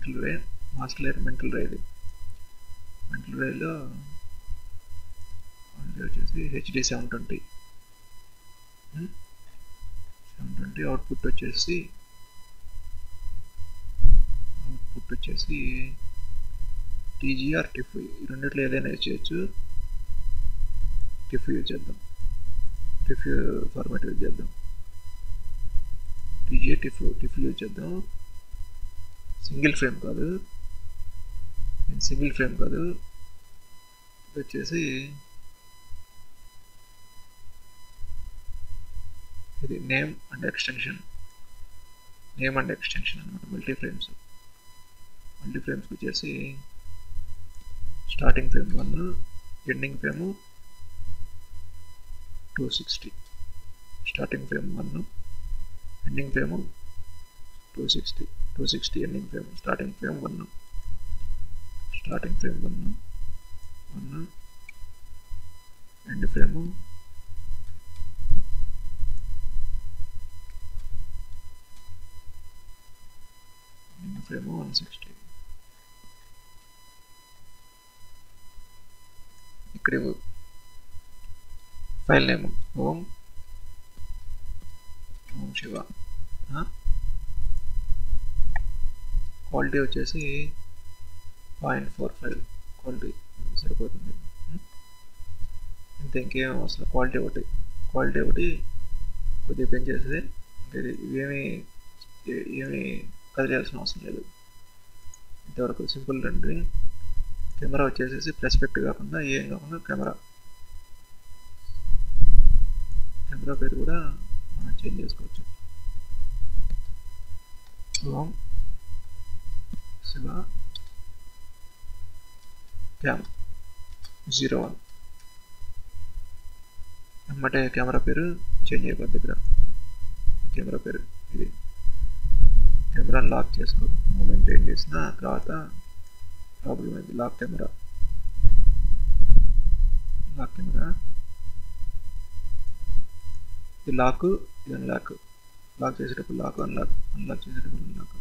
mental ray master layer mental ray ఇది mental రేలో వచ్చేసి HD seven twenty seven twenty output వచ్చేసి output వచ్చేసి టీజీఆర్ టిఫ్ ఈ రెండిట్లో ఏదైనా యూజ్ చేయొచ్చు టిఫ్ యూజ్ చేద్దాం టిఫ్ ఫార్మాట్ యూజ్ చేద్దాం టీజీఏ టిఫ్ టిఫ్ యూజ్ చేద్దాం సింగిల్ ఫ్రేమ్ కాదు సింగిల్ ఫ్రేమ్ కాదు ఇది వచ్చేసి ఇది name and extension name and extension అనమాట మల్టీ ఫ్రేమ్స్ మల్టీ ఫ్రేమ్స్కి వచ్చేసి starting frame one ending frame two sixty starting frame one ending frame two sixty two sixty ending frame starting frame one starting frame one one end frame ending frame one sixty ఇక్కడ file name Om Om Shiva quality వచ్చేసి point four five quality సరిపోతుంది ఇంత ఇంకేం అసలు quality ఒకటి quality ఒకటి కొద్దిగా పెంచేస్తే ఇవేమి ఏమి కదిలేయాల్సిన అవసరం లేదు ఇంతవరకు సింపుల్ రెండరింగ్ కెమెరా వచ్చేసేసి ప్రెస్పెక్ట్ కాకుండా ఏం కాకుండా కెమెరా కెమెరా పేరు కూడా మనం చేంజ్ చేసుకోవచ్చు Om Shiva cam zero one ఎమ్మటే కెమెరా పేరు చేంజ్ అయిపోద్ది ఇక్కడ కెమెరా పేరు ఇది కెమెరాని లాక్ చేసుకో మూమెంట్ ఏం చేసిన తర్వాత ప్రాబ్లం అయింది లాక్ కెమెరా లాక్ కెమెరా ఇది లాక్ ఇది అన్లాక్ లాక్ చేసేటప్పుడు లాక్ అన్లాక్ అన్లాక్ చేసేటప్పుడు అన్లాక్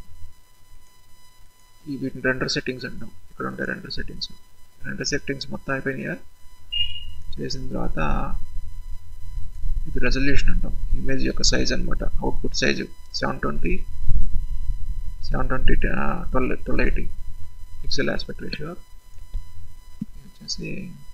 ఈ వీటిని రెండర్ సెట్టింగ్స్ అంటాం ఇక్కడ ఉంటాయి రెండర్ సెట్టింగ్స్ రెండర్ సెట్టింగ్స్ మొత్తం అయిపోయినాయా చేసిన తర్వాత ఇది రెజల్యూషన్ అంటాం ఇమేజ్ యొక్క సైజ్ అనమాట output size seven twenty seven twenty twelve twelve eighty pixel aspect ratio వచ్చేసి